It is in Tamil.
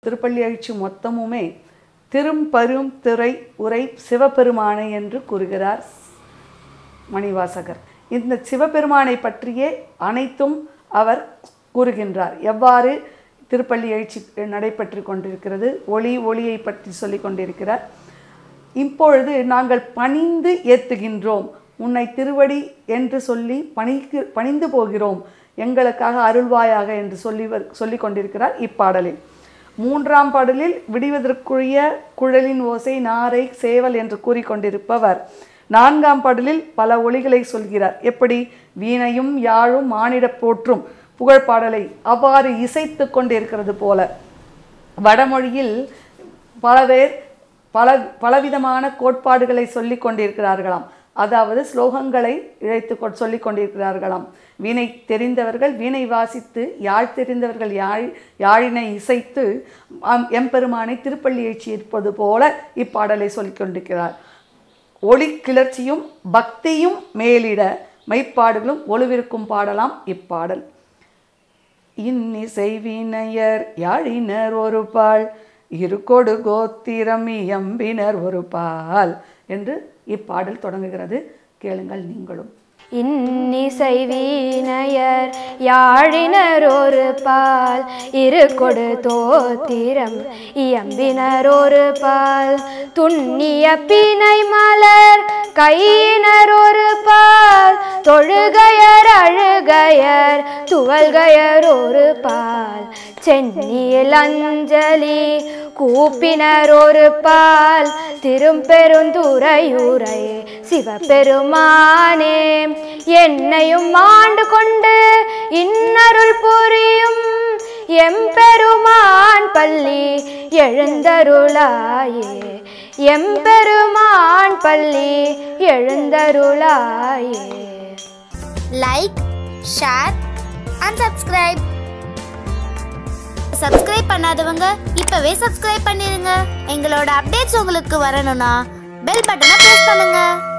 திருப்பள்ளி எழுச்சி மொத்தமுமே திரும்பெரும் திரை உரை சிவபெருமானை என்று கூறுகிறார் மணிவாசகர் இந்த சிவபெருமானை பற்றியே அனைத்தும் அவர் கூறுகின்றார் எவ்வாறு திருப்பள்ளி எழுச்சி நடைபெற்று கொண்டிருக்கிறது ஒளி ஒளியை பற்றி சொல்லி கொண்டிருக்கிறார் இப்பொழுது நாங்கள் பணிந்து ஏத்துகின்றோம் உன்னை திருவடி என்று சொல்லி பணிக்கு பணிந்து போகிறோம் எங்களுக்காக அருள்வாயாக என்று சொல்லி வர்- சொல்லிக் கொண்டிருக்கிறார் இப்பாடலில் மூன்றாம் பாடலில் விடுவதற்குரிய குழலின் ஓசை நாரை சேவல் என்று கூறிக்கொண்டிருப்பவர் நான்காம் பாடலில் பல ஒளிகளை சொல்கிறார் எப்படி வீணையும் யாழும் மானிடப் போற்றும் புகழ்பாடலை அவ்வாறு இசைத்து கொண்டிருக்கிறது போல வடமொழியில் பல பேர் பல பலவிதமான கோட்பாடுகளை சொல்லிக் கொண்டிருக்கிறார்களாம் அதாவது ஸ்லோகங்களை இழைத்து கொ சொல்லிக் கொண்டிருக்கிறார்களாம் வீணை தெரிந்தவர்கள் வீணை வாசித்து யாழ் தெரிந்தவர்கள் யாழ் யாழினை இசைத்து ஆம், எம்பெருமானை திருப்பள்ளி எழுச்சி இருப்பது போல இப்பாடலை சொல்லிக் கொண்டிருக்கிறார் ஒளி கிளர்ச்சியும் பக்தியும் மேலிட மைப்பாடுகளும் ஒளிவிருக்கும் பாடலாம் இப்பாடல் இன்னிசை வினையர் யாழினர் ஒரு பால் இருக்கொடு கோத்திரம் இயம்பினர் ஒரு பால் என்று இப்பாடல் தொடங்குகிறது கேளுங்கள் நீங்களும் இன்னிசை வீணையர் யாழினர் ஒரு பால் இரு கொடு தோத்திரம் இயம்பினர் ஒரு பால் துண்ணிய பிணை மலர் கையினர் ஒரு பால் தொழுகையர் அழுகையர் துவல்கையர் ஒரு பால் சென்னியில் அஞ்சலி கூப்பினர் ஒரு பால் திரும்பெருந்துறையூரை சிவபெருமானே என்னையும் ஆண்டு கொண்டு இன்னருள் புரியும் எம்பெருமான் பள்ளி எழுந்தருளாயே எம்பெருமான் பள்ளி எழுந்தருளாயே like share and subscribe subscribe பண்ணாதவங்க இப்பவே சப்ஸ்கிரைப் பண்ணிருங்க எங்களோட அப்டேட்ஸ் உங்களுக்கு வரணும்னா பெல் பட்டனை பிரஸ் பண்ணுங்க